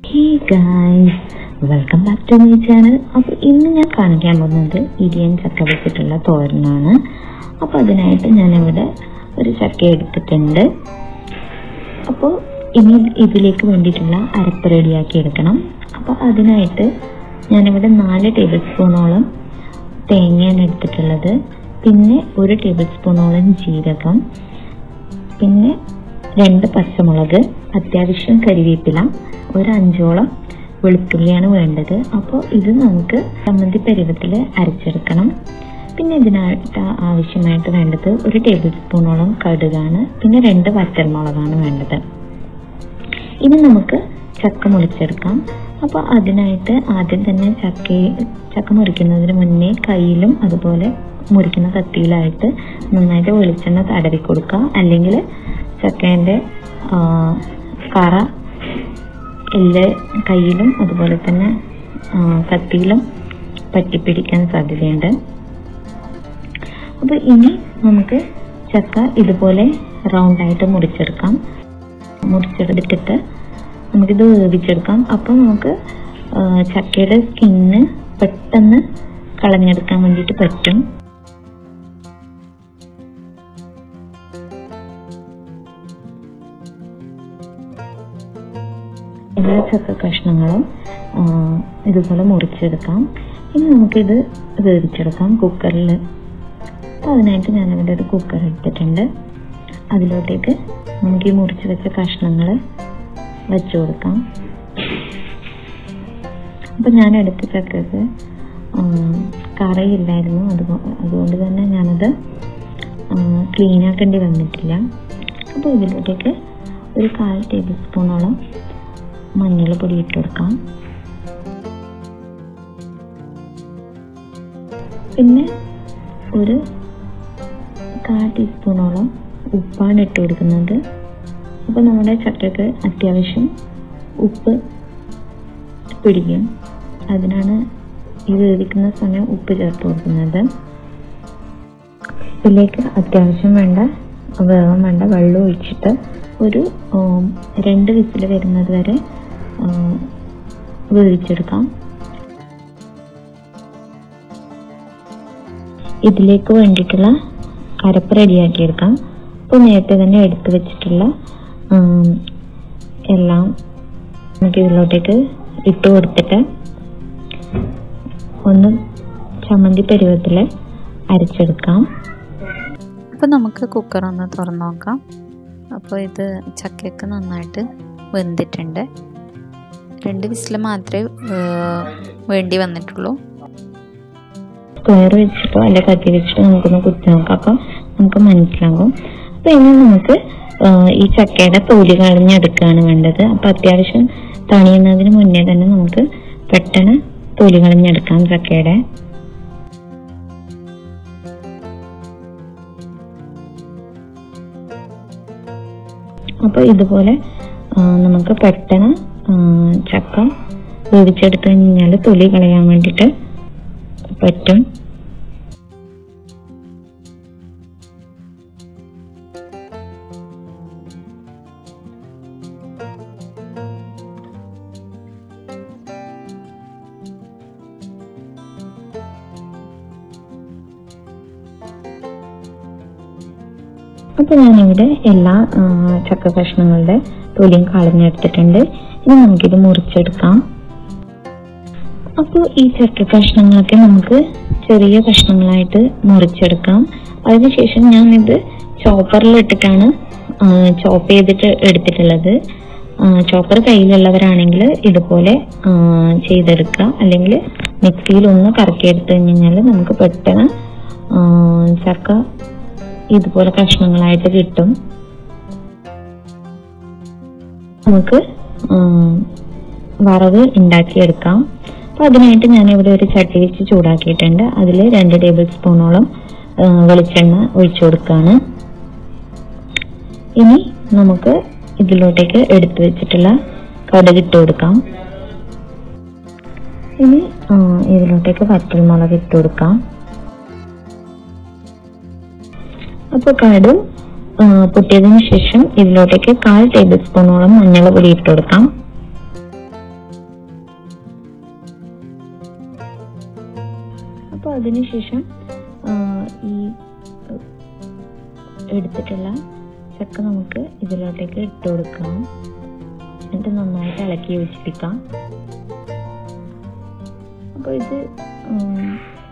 hey guys welcome back to my channel അപ്പോൾ ഇന്ന് ഞാൻ കാണിക്കാൻ പോകുന്നത് ഇടിയൻ ചക്ക വെച്ചിട്ടുള്ള തോരനാണ് അപ്പോൾ അതിനായിട്ട് ഞാനിവിടെ ഒരു ചക്ക എടുത്തിട്ടുണ്ട് അപ്പോൾ ഇനി ഇതിലേക്ക് വേണ്ടിയിട്ടുള്ള അരപ്പ് റെഡിയാക്കി എടുക്കണം അപ്പോൾ അതിനായിട്ട് ഞാനിവിടെ നാല് ടേബിൾ സ്പൂണോളം തേങ്ങയാണ് എടുത്തിട്ടുള്ളത് പിന്നെ ഒരു ടേബിൾ സ്പൂണോളം ജീരകം പിന്നെ രണ്ട് പച്ചമുളക് അത്യാവശ്യം കരിവേപ്പില ഒരു അഞ്ചോളം വെളുത്തുള്ളിയാണ് വേണ്ടത് അപ്പോൾ ഇത് നമുക്ക് ചമ്മന്തി പരുവത്തിൽ അരച്ചെടുക്കണം പിന്നെ ഇതിനായിട്ട് ആവശ്യമായിട്ട് വേണ്ടത് ഒരു ടേബിൾ സ്പൂണോളം കടുകാണ് പിന്നെ രണ്ട് വറ്റൽമുളകാണ് വേണ്ടത് ഇനി നമുക്ക് ചക്ക മുറിച്ചെടുക്കാം അപ്പോൾ അതിനായിട്ട് ആദ്യം തന്നെ ചക്ക ചക്ക മുറിക്കുന്നതിന് മുന്നേ കയ്യിലും അതുപോലെ മുറിക്കുന്ന കത്തിയിലായിട്ട് നന്നായിട്ട് വെളിച്ചെണ്ണ തടവി കൊടുക്കുക അല്ലെങ്കിൽ ചക്കേൻ്റെ കറ എല്ലാ കയ്യിലും അതുപോലെ തന്നെ ആ, കത്തിയിലും പറ്റിപ്പിടിക്കാൻ സാധ്യതയുണ്ട് അപ്പോൾ ഇനി നമുക്ക് ചക്ക ഇതുപോലെ റൗണ്ടായിട്ട് മുറിച്ചെടുക്കാം മുറിച്ചെടുത്തിട്ട് നമുക്കിത് വേവിച്ചെടുക്കാം അപ്പോൾ നമുക്ക് ആ, ചക്കയുടെ സ്കിന്ന് പെട്ടെന്ന് കളഞ്ഞെടുക്കാൻ വേണ്ടിയിട്ട് പറ്റും എല്ലാ ചക്ക കഷ്ണങ്ങളും ആ, ഇതുപോലെ മുറിച്ചെടുക്കാം ഇനി നമുക്കിത് വേവിച്ചെടുക്കാം കുക്കറിൽ അപ്പോൾ അതിനായിട്ട് ഞാനിവിടെ ഒരു കുക്കർ എടുത്തിട്ടുണ്ട് അതിലോട്ടേക്ക് നമുക്ക് ഈ മുറിച്ച് വെച്ച കഷ്ണങ്ങൾ വെച്ചു കൊടുക്കാം അപ്പം ഞാൻ എടുത്ത ചക്കക്ക് ആ, കറയില്ലായിരുന്നു അതുകൊ- അതുകൊണ്ട് തന്നെ ഞാനത് ക്ലീൻ ആക്കേണ്ടി വന്നിട്ടില്ല അപ്പോൾ ഇതിലോട്ടേക്ക് ഒരു കാൽ ടേബിൾ സ്പൂണോളം മഞ്ഞൾപ്പൊടി ഇട്ട് കൊടുക്കാം പിന്നെ ഒരു കാൽ ടീസ്പൂണോളം ഉപ്പാണ് ഇട്ട് കൊടുക്കുന്നത് അപ്പോൾ നമ്മുടെ ചക്കയ്ക്ക് അത്യാവശ്യം ഉപ്പ് പിടിക്കും അതിനാണ് ഈ വേവിക്കുന്ന സമയം ഉപ്പ് ചേർത്ത് കൊടുക്കുന്നത് ഇതിലേക്ക് അത്യാവശ്യം വേണ്ട വേഗം വേണ്ട വെള്ളം ഒഴിച്ചിട്ട് ഒരു ഉം, രണ്ട് വിസിൽ വരുന്നത് വരെ ഉം, വേവിച്ചെടുക്കാം ഇതിലേക്ക് വേണ്ടിയിട്ടുള്ള അരപ്പ് റെഡിയാക്കിയെടുക്കാം അപ്പോൾ നേരത്തെ തന്നെ എടുത്തു വെച്ചിട്ടുള്ള ഉം, എല്ലാം നമുക്ക് ഇതിലോട്ടേക്ക് ഇട്ട് കൊടുത്തിട്ട് ഒന്ന് ചമ്മന്തി പരുവത്തിൽ അരച്ചെടുക്കാം അപ്പോൾ നമുക്ക് കുക്കർ ഒന്ന് തുറന്നു നോക്കാം അപ്പോൾ ഇത് ചക്കയൊക്കെ നന്നായിട്ട് വെന്തിട്ടുണ്ട് രണ്ട് വിസിൽ മാത്രമേ ഏർ, വേണ്ടി വന്നിട്ടുള്ളൂ സ്ക്വയർ വെച്ചിട്ടോ അല്ലെ കത്തി വെച്ചിട്ടോ നമുക്കൊന്ന് കുത്തി നോക്കാം അപ്പം നമുക്ക് മനസ്സിലാകും അപ്പൊ ഇനി നമുക്ക് ആ, ഈ ചക്കയുടെ തൊലി കളഞ്ഞെടുക്കുകയാണ് വേണ്ടത് അപ്പൊ അത്യാവശ്യം തണിയുന്നതിന് മുന്നേ തന്നെ നമുക്ക് പെട്ടെന്ന് തൊലി കളഞ്ഞെടുക്കാം ചക്കയുടെ അപ്പൊ ഇതുപോലെ ആ, നമുക്ക് പെട്ടെന്ന് ആ, ചക്ക വേവിച്ചെടുത്തു കഴിഞ്ഞാൽ തൊലി കളയാൻ വേണ്ടിയിട്ട് പറ്റും അപ്പൊ ഞാനിവിടെ എല്ലാ ആ, ചക്ക കഷ്ണങ്ങളുടെ തൊലിയും കളഞ്ഞെടുത്തിട്ടുണ്ട് ഇനി നമുക്കിത് മുറിച്ചെടുക്കാം അപ്പോൾ ഈ ചക്ക കഷ്ണങ്ങളൊക്കെ നമുക്ക് ചെറിയ കഷ്ണങ്ങളായിട്ട് മുറിച്ചെടുക്കാം അതിനുശേഷം ഞാനിത് ചോപ്പറിൽ ഇട്ടിട്ടാണ് ചോപ്പ് ചെയ്തിട്ട് എടുത്തിട്ടുള്ളത് ചോപ്പർ കയ്യിലുള്ളവരാണെങ്കിൽ ഇതുപോലെ ആ, ചെയ്തെടുക്കുക അല്ലെങ്കിൽ മിക്സിയിൽ ഒന്ന് കറക്കി എടുത്തു കഴിഞ്ഞാൽ നമുക്ക് പെട്ടെന്ന് ആ, ചക്ക ഇതുപോലെ കഷ്ണങ്ങളായിട്ട് കിട്ടും നമുക്ക് ഉം, വറവ് ഉണ്ടാക്കിയെടുക്കാം അപ്പോൾ അതിനായിട്ട് ഞാൻ ഇവിടെ ഒരു ചട്ടി വെച്ച് ചൂടാക്കിയിട്ടുണ്ട് അതിൽ രണ്ട് ടേബിൾ സ്പൂണോളം ആ, വെളിച്ചെണ്ണ ഒഴിച്ചു കൊടുക്കുകയാണ് ഇനി നമുക്ക് ഇതിലോട്ടേക്ക് എടുത്തു വെച്ചിട്ടുള്ള കടുക് ഇട്ട് കൊടുക്കാം ഇനി ആ, ഇതിലോട്ടേക്ക് വറ്റൽമുളക് ഇട്ട് കൊടുക്കാം അപ്പോൾ കടും ആ, പൊട്ടിയതിന് ശേഷം ഇതിലോട്ടേക്ക് കാൽ ടേബിൾ സ്പൂണോളം മഞ്ഞൾ പൊടി ഇട്ട് കൊടുക്കാം അപ്പോൾ അതിനുശേഷം ആ, ഈ എടുത്തിട്ടുള്ള ചക്ക നമുക്ക് ഇതിലോട്ടേക്ക് ഇട്ട് കൊടുക്കാം എന്നിട്ട് നന്നായിട്ട് ഇളക്കി യോജിപ്പിക്കാം അപ്പോൾ ഇത് ഉം,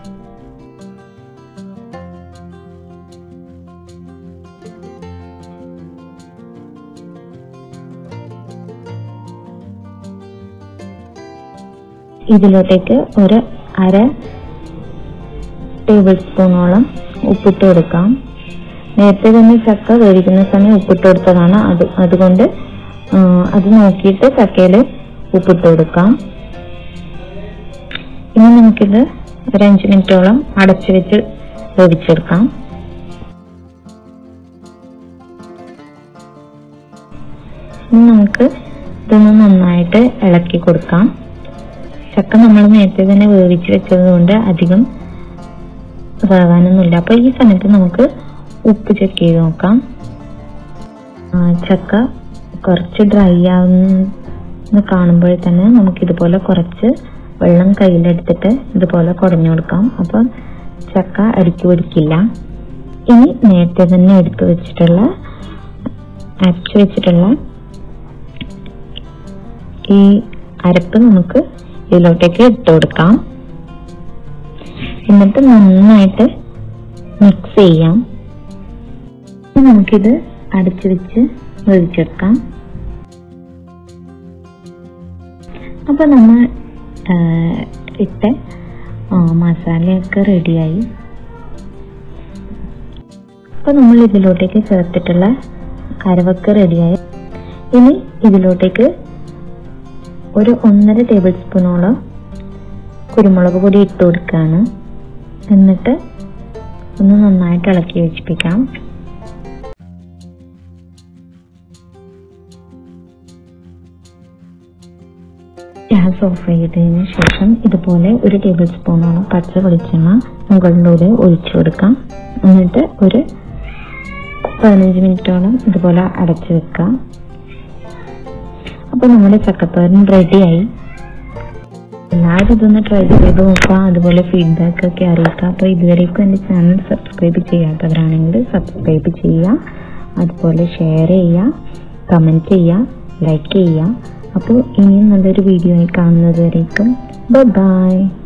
ഇതിലോട്ടേക്ക് ഒരു അര ടേബിൾ സ്പൂണോളം ഉപ്പിട്ട് കൊടുക്കാം നേരത്തെ തന്നെ ചക്ക വേവിക്കുന്ന സമയം ഉപ്പിട്ട് കൊടുത്തതാണ് അത് അതുകൊണ്ട് ആ, അത് നോക്കിയിട്ട് ചക്കയിൽ ഉപ്പിട്ട് കൊടുക്കാം ഇനി നമുക്കിത് ഒരു അഞ്ച് മിനിറ്റോളം അടച്ചു വെച്ച് വേവിച്ചെടുക്കാം ഇനി നമുക്ക് ഇതൊന്ന് നന്നായിട്ട് ഇളക്കി കൊടുക്കാം ചക്ക നമ്മൾ നേരത്തെ തന്നെ വേവിച്ച് വെച്ചത് കൊണ്ട് അധികം വേവാനൊന്നുമില്ല അപ്പോൾ ഈ സമയത്ത് നമുക്ക് ഉപ്പ് ചെക്ക് ചെയ്ത് നോക്കാം ആ, ചക്ക കുറച്ച് ഡ്രൈ ആവുന്ന കാണുമ്പോൾ തന്നെ നമുക്ക് ഇതുപോലെ കുറച്ച് വെള്ളം കയ്യിലെടുത്തിട്ട് ഇതുപോലെ കുടഞ്ഞു കൊടുക്കാം അപ്പം ചക്ക അടിക്ക് പിടിക്കില്ല ഇനി നേരത്തെ തന്നെ എടുത്തു വെച്ചിട്ടുള്ള അരച്ചു വെച്ചിട്ടുള്ള ഈ അരപ്പ് നമുക്ക് ഇതിലോട്ടേക്ക് ഇട്ട് കൊടുക്കാം എന്നിട്ട് നന്നായിട്ട് മിക്സ് ചെയ്യാം ഇനി നമുക്കിത് അടച്ചു വെച്ച് വേവിച്ചെടുക്കാം അപ്പൊ നമ്മൾ ആ, ഇട്ട ആ, മസാലയൊക്കെ റെഡിയായി അപ്പൊ നമ്മൾ ഇതിലോട്ടേക്ക് ചേർത്തിട്ടുള്ള അരവൊക്കെ റെഡിയായി ഇനി ഇതിലോട്ടേക്ക് ഒരു ഒന്നര ടേബിൾ സ്പൂണോളം കുരുമുളക് പൊടി ഇട്ട് കൊടുക്കുകയാണ് എന്നിട്ട് ഒന്ന് നന്നായിട്ട് ഇളക്കി യോജിപ്പിക്കാം ഗ്യാസ് ഓഫ് ചെയ്തതിന് ശേഷം ഇതുപോലെ ഒരു ടേബിൾ സ്പൂണോളം പച്ച വെളിച്ചെണ്ണ മുകളിലൂടെ ഒഴിച്ചു കൊടുക്കാം എന്നിട്ട് ഒരു പതിനഞ്ച് മിനിറ്റോളം ഇതുപോലെ അടച്ചു വെക്കാം അപ്പോൾ നമ്മുടെ ചക്കത്തോരൻ റെഡിയായി എല്ലാവരും ഇതൊന്ന് ട്രൈ ചെയ്ത് നോക്കുക അതുപോലെ ഫീഡ്ബാക്ക് ഒക്കെ അറിയിക്കുക അപ്പോൾ ഇതുവരേക്കും എൻ്റെ ചാനൽ സബ്സ്ക്രൈബ് ചെയ്യാത്തവരാണെങ്കിൽ സബ്സ്ക്രൈബ് ചെയ്യുക അതുപോലെ ഷെയർ ചെയ്യുക കമൻറ്റ് ചെയ്യുക ലൈക്ക് ചെയ്യുക അപ്പോൾ ഇനിയും നല്ലൊരു വീഡിയോ ആയി കാണുന്നത് വരേക്കും ബൈ